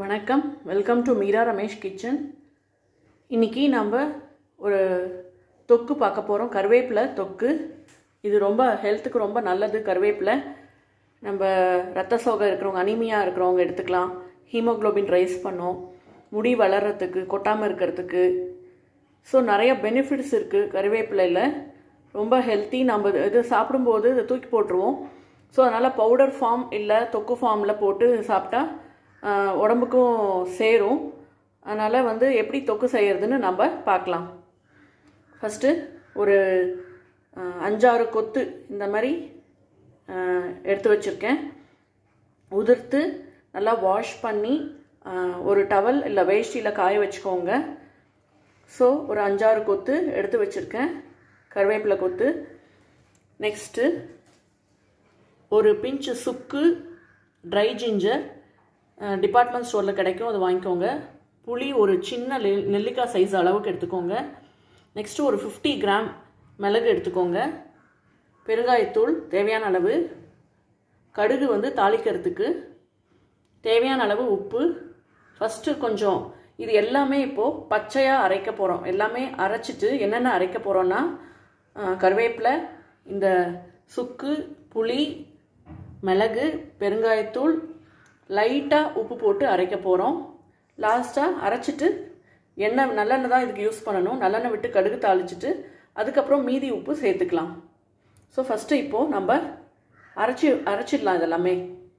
வணக்கம் welcome to Meera Ramesh kitchen இன்றைக்கி நம்ம ஒரு தொக்கு பார்க்க போகிறோம் கருவேப்பிலை தொக்கு இது ரொம்ப ஹெல்த்துக்கு ரொம்ப நல்லது கருவேப்பிலை நம்ம ரத்த சோகை இருக்கிறவங்க அனிமியாக இருக்கிறவங்க எடுத்துக்கலாம் ஹீமோக்ளோபின் ரைஸ் பண்ணும் முடி வளர்கிறதுக்கு கொட்டாமல் இருக்கிறதுக்கு ஸோ நிறைய பெனிஃபிட்ஸ் இருக்குது கருவேப்பிலையில் ரொம்ப ஹெல்த்தி நம்ம இது சாப்பிடும்போது இதை தூக்கி போட்டுருவோம் ஸோ அதனால் பவுடர் ஃபார்ம் இல்லை தொக்கு ஃபார்மில் போட்டு சாப்பிட்டா ஆஹ், உடம்புக்கும் சேரும் அதனால் வந்து எப்படி தொக்கு செய்கிறதுன்னு நம்ம பார்க்கலாம் ஃபஸ்ட்டு ஒரு ஆஹ், அஞ்சாறு கொத்து இந்த மாதிரி ஆஹ், எடுத்து வச்சுருக்கேன் உதிர்த்து நல்லா வாஷ் பண்ணி ஆஹ், ஒரு டவல் இல்லை வேஷ்டியில் காய வச்சுக்கோங்க ஸோ ஒரு அஞ்சாறு கொத்து எடுத்து வச்சுருக்கேன் கருவேப்பிலை கொத்து நெக்ஸ்ட்டு ஒரு பிஞ்சு சுக்கு ட்ரை ஜிஞ்சர் டிபார்ட்மெண்ட் ஸ்டோரில் கிடைக்கும் அது வாங்கிக்கோங்க புளி ஒரு சின்ன நெல்- நெல்லிக்காய் சைஸ் அளவுக்கு எடுத்துக்கோங்க நெக்ஸ்ட்டு ஒரு ஃபிஃப்டி கிராம் மிளகு எடுத்துக்கோங்க பெருங்காயத்தூள் தேவையான அளவு கடுகு வந்து தாளிக்கிறதுக்கு தேவையான அளவு உப்பு ஃபஸ்ட்டு கொஞ்சம் இது எல்லாமே இப்போது பச்சையாக அரைக்க போகிறோம் எல்லாமே அரைச்சிட்டு என்னென்ன அரைக்க போகிறோன்னா கருவேப்பிலை இந்த சுக்கு புளி மிளகு பெருங்காயத்தூள் லைட்டாக உப்பு போட்டு அரைக்க போகிறோம் லாஸ்ட்டாக அரைச்சிட்டு எண்ணெய் நல்லெண்ணெய் தான் இதுக்கு யூஸ் பண்ணணும் நல்லெண்ணெய் விட்டு கடுகு தாளிச்சிட்டு அதுக்கப்புறம் மீதி உப்பு சேர்த்துக்கலாம் ஸோ ஃபஸ்ட்டு இப்போது நம்ம அரைச்சி அரைச்சிடலாம் இதெல்லாமே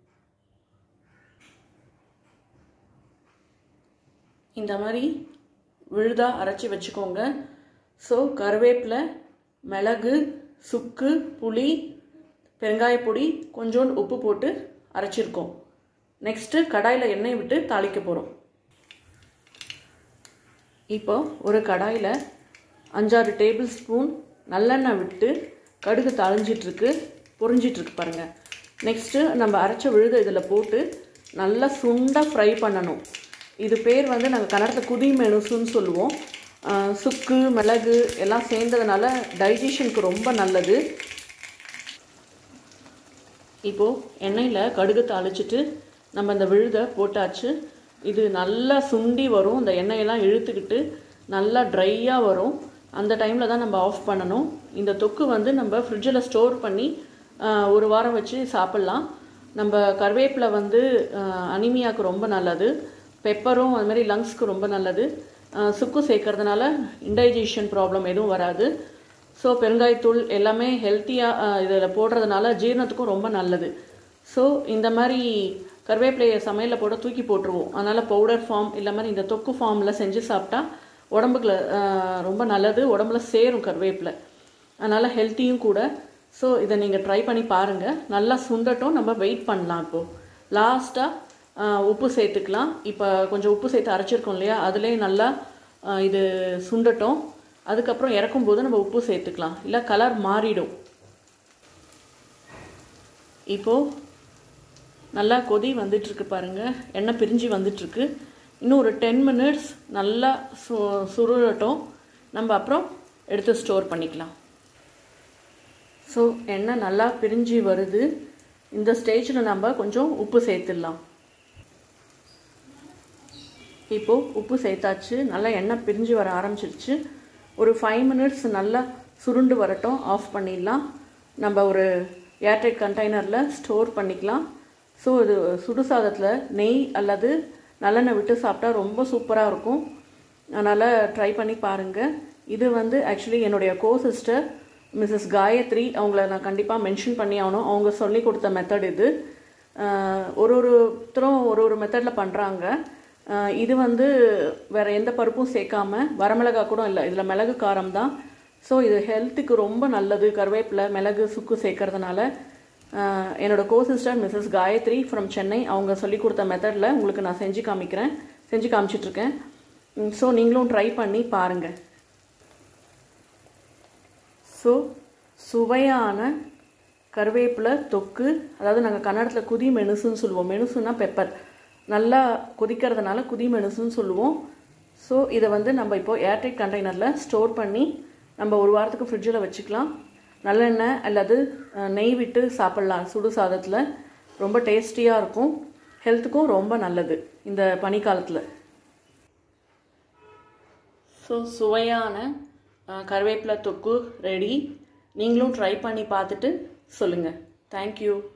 இந்த மாதிரி விழுதாக அரைச்சி வச்சுக்கோங்க ஸோ கருவேப்பிலை மிளகு சுக்கு புளி பெருங்காயப்பொடி கொஞ்சோண்டு உப்பு போட்டு அரைச்சிருக்கோம் நெக்ஸ்ட்டு கடாயில் எண்ணெய் விட்டு தாளிக்க போகிறோம் இப்போ ஒரு கடாயில் அஞ்சாறு டேபிள் ஸ்பூன் நல்லெண்ணெய் விட்டு கடுகு தாளிஞ்சிட்ருக்கு பொரிஞ்சிட்ருக்கு பாருங்கள் நெக்ஸ்ட்டு நம்ம அரைச்ச விழுத இதில் போட்டு நல்லா சுண்டாக ஃப்ரை பண்ணணும் இது பேர் வந்து நாங்கள் கன்னடத்தில் குதி மெணுசுன்னு சொல்லுவோம் ஆஹ் சுக்கு மிளகு எல்லாம் சேர்ந்ததுனால டைஜஷனுக்கு ரொம்ப நல்லது இப்போது எண்ணெயில் கடுகு தாளிச்சிட்டு நம்ம இந்த விழுதை போட்டாச்சு இது நல்லா சுண்டி வரும் இந்த எண்ணெயெல்லாம் இழுத்துக்கிட்டு நல்லா ட்ரையாக வரும் அந்த டைமில் தான் நம்ம ஆஃப் பண்ணணும் இந்த தொக்கு வந்து நம்ம ஃப்ரிட்ஜில் ஸ்டோர் பண்ணி ஆஹ், ஒரு வாரம் வச்சு சாப்பிட்லாம் நம்ம கருவேப்பிலை வந்து ஆஹ், அனிமியாவுக்கு ரொம்ப நல்லது பெப்பரும் அது மாதிரி லங்ஸ்க்கு ரொம்ப நல்லது ஆஹ், சுக்கு சேர்க்கறதுனால இன்டைஜஷன் ப்ராப்ளம் எதுவும் வராது ஸோ பெருங்காயத்தூள் எல்லாமே ஹெல்த்தியாக இதில் போடுறதுனால ஜீரணத்துக்கும் ரொம்ப நல்லது ஸோ இந்த மாதிரி கருவேப்பிலையை சமையலில் போட தூக்கி போட்டுருவோம் அதனால் பவுடர் ஃபார்ம் இல்லை மாதிரி இந்த தொக்கு ஃபார்மில் செஞ்சு சாப்பிட்டா உடம்புக்குள்ள ஆஹ், ரொம்ப நல்லது உடம்புல சேரும் கருவேப்பிலை அதனால் ஹெல்த்தியும் கூட ஸோ இதை நீங்கள் ட்ரை பண்ணி பாருங்கள் நல்லா சுண்டட்டும் நம்ம வெயிட் பண்ணலாம் இப்போது லாஸ்ட்டாக உப்பு சேர்த்துக்கலாம் இப்போ கொஞ்சம் உப்பு சேர்த்து அரைச்சிருக்கோம் இல்லையா அதுலேயே நல்லா ஆஹ், இது சுண்டட்டும் அதுக்கப்புறம் இறக்கும்போது நம்ம உப்பு சேர்த்துக்கலாம் இல்லை கலர் மாறிடும் இப்போது நல்லா கொதி வந்துட்டுருக்கு பாருங்கள் எண்ணெய் பிரிஞ்சு வந்துட்டுருக்கு இன்னும் ஒரு டென் மினிட்ஸ் நல்லா சு சுருளட்டும் நம்ம அப்புறம் எடுத்து ஸ்டோர் பண்ணிக்கலாம் ஸோ எண்ணெய் நல்லா பிரிஞ்சு வருது இந்த ஸ்டேஜில் நம்ம கொஞ்சம் உப்பு சேர்த்துடலாம் இப்போது உப்பு சேர்த்தாச்சு நல்லா எண்ணெய் பிரிஞ்சு வர ஆரம்பிச்சிருச்சு ஒரு ஃபைவ் மினிட்ஸ் நல்லா சுருண்டு வரட்டும் ஆஃப் பண்ணிடலாம் நம்ம ஒரு ஏர்டைட் கண்டெய்னரில் ஸ்டோர் பண்ணிக்கலாம் ஸோ இது சுடுசாதத்தில் நெய் அல்லது நல்லெண்ணெய் விட்டு சாப்பிட்டா ரொம்ப சூப்பராக இருக்கும் அதனால் ட்ரை பண்ணி பாருங்கள் இது வந்து ஆக்சுவலி என்னுடைய கோ சிஸ்டர் மிஸ்ஸஸ் காயத்ரி அவங்கள நான் கண்டிப்பாக மென்ஷன் பண்ணி ஆகணும் அவங்க சொல்லி கொடுத்த மெத்தட் இது ஆஹ் ஒரு ஒருத்தரும் ஒரு ஒரு மெத்தடில் பண்ணுறாங்க இது வந்து வேறு எந்த பருப்பும் சேர்க்காம வரமிளகா கூட இல்லை இதில் மிளகு காரம் தான் ஸோ இது ஹெல்த்துக்கு ரொம்ப நல்லது கருவேப்பிலை மிளகு சுக்கு சேர்க்கறதுனால ஆஹ் என்னோட co sister Mrs Gayathri from Chennai அவங்க சொல்லி கொடுத்த மெத்தடில் உங்களுக்கு நான் செஞ்சு காமிக்கிறேன் செஞ்சு காமிச்சிட்ருக்கேன் ஸோ நீங்களும் ட்ரை பண்ணி பாருங்கள் ஸோ சுவையான கருவேப்பிலை தொக்கு அதாவது நாங்கள் கன்னடத்தில் குதி மெணுசுன்னு சொல்லுவோம் மெணுசுன்னா பெப்பர் நல்லா கொதிக்கிறதுனால குதி மெணுசுன்னு சொல்லுவோம் ஸோ இதை வந்து நம்ம இப்போ ஏர்டைட் கண்டெய்னரில் ஸ்டோர் பண்ணி நம்ம ஒரு வாரத்துக்கு ஃப்ரிட்ஜில் வச்சுக்கலாம் நல்லெண்ணெய் அல்லது அஹ், நெய் விட்டு சாப்பிட்லாம் சுடு சாதத்தில் ரொம்ப டேஸ்டியாக இருக்கும் ஹெல்த்துக்கும் ரொம்ப நல்லது இந்த பனிக்காலத்தில் ஸோ சுவையான அஹ், கருவேப்பிலை தொக்கு ரெடி நீங்களும் ட்ரை பண்ணி பார்த்துட்டு சொல்லுங்கள் தேங்க்யூ